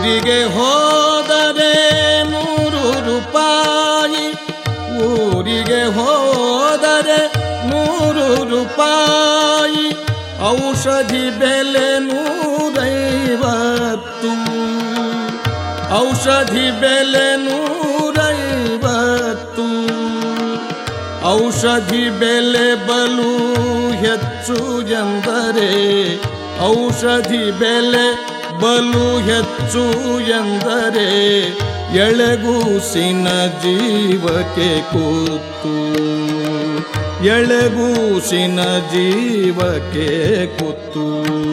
ಊರಿಗೆ ಹೋದರೆ ನೂರು ರೂಪಾಯಿ ಊರಿಗೆ ಹೋದರೆ ನೂರು ರೂಪಾಯಿ ಔಷಧಿ ಬೆಲೆ ನೂರೈವತ್ತು ಔಷಧಿ ಬೆಲೆ ನೂರೈವತ್ತು ಔಷಧಿ ಬೆಲೆ ಬಲು ಹೆಚ್ಚು ಎಂದರೆ ಔಷಧಿ ಬೆಲೆ ಬಲು ಹೆಚ್ಚು ಎಂದರೆ ಎಳೆಗೂಸಿನ ಜೀವಕ್ಕೆ ಕೂತು ಎಳೆಗೂಸಿನ ಜೀವಕ್ಕೆ ಕೂತು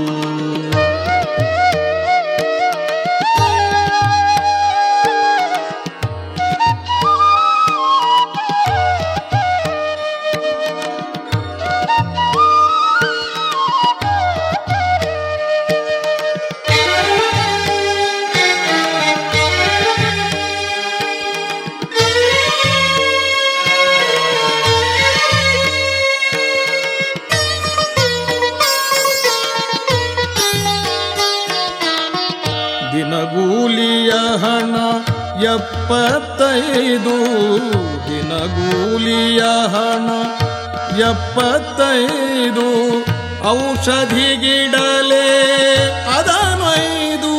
ದಿನಗೂಲಿಯ ಹಣ ಎಪ್ಪತ್ತೈದು ದಿನಗೂಲಿಯ ಹಣ ಎಪ್ಪತ್ತೈದು ಔಷಧಿಗಿಡಲೆ ಅದನೈದು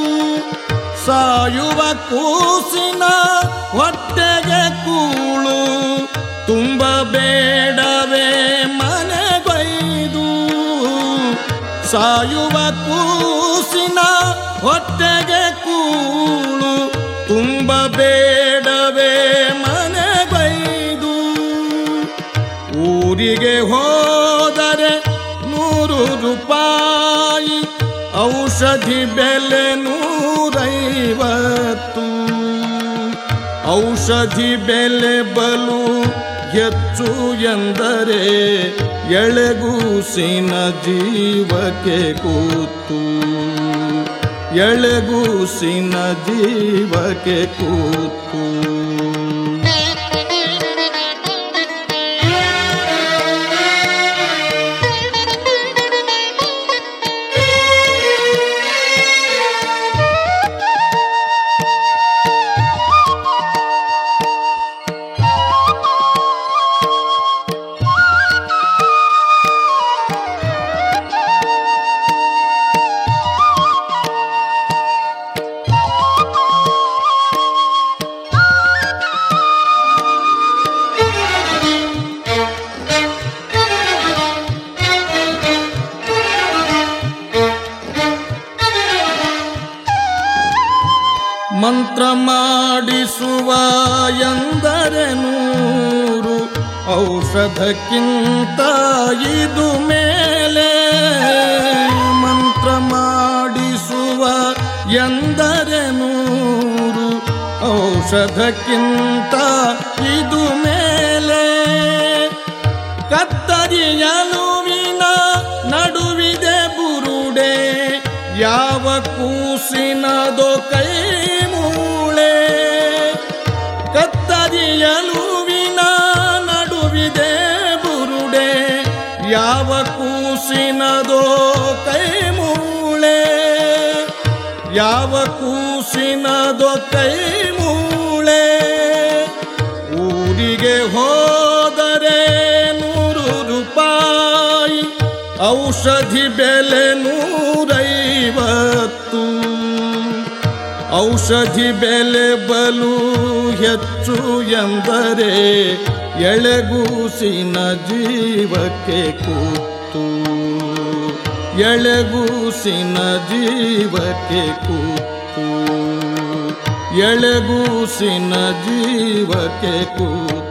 ಸಾಯುವ ಕೂಸಿನ ಹೊಟ್ಟೆಗೆ ಕೂಳು ತುಂಬ ಬೇಡವೇ ಮನೆಗೈದು ಸಾಯುವ ಕೂಸಿನ ಹೊಟ್ಟೆಗೆ ಕೂಳು ತುಂಬ ಬೇಡವೇ ಮನೆಗೈದು ಊರಿಗೆ ಹೋದರೆ ನೂರು ರೂಪಾಯಿ ಔಷಧಿ ಬೆಲೆ ನೂರೈವತ್ತು ಔಷಧಿ ಬೆಲೆ ಬಲು ಹೆಚ್ಚು ಎಂದರೆ ಎಳೆಗೂಸಿನ ಜೀವಕ್ಕೆ ಕೂತು ಎಳೆಗೂಸಿನ ಜೀವಕ್ಕೆ ಕೂತು ಮಂತ್ರ ಮಾಡಿಸುವ ಎಂದರೆ ನೂರು ಔಷಧಕ್ಕಿಂತ ಇದು ಮೇಲೆ ಮಂತ್ರ ಮಾಡಿಸುವ ಎಂದರೆ ನೂರು ಔಷಧಕ್ಕಿಂತ ಇದು ಮೇಲೆ ಕತ್ತರಿಯಲುವಿನ ನಡುವಿದೆ ಬುರುಡೆ ಯಾವ ಕೂಸಿನದೋ ಕೈ ಮೂಳೆ ಕತ್ತರಿಯಲುವಿನ ನಡುವಿದೆ ಬುರುಡೆ ಯಾವ ಕೂಸಿನದೋ ಕೈ ಮೂಳೆ ಯಾವ ಕೂಸಿನದೋ ಕೈ ಮೂಳೆ ಊರಿಗೆ ಹೋದರೆ ನೂರು ರೂಪಾಯಿ ಔಷಧಿ ಬೆಲೆ ನೂರೈವತ್ತು ಔಷಧಿ ಬೆಲೆ ಬಲು ಹೆಚ್ಚು ಎಂದರೆ ಎಳೆಗೂಸಿನ ಜೀವಕ್ಕೆ ಕೂತು ಎಳೆಗೂಸಿನ ಜೀವಕ್ಕೆ ಕೂತು ಎಳೆಗೂಸಿನ ಜೀವಕ್ಕೆ ಕೂತು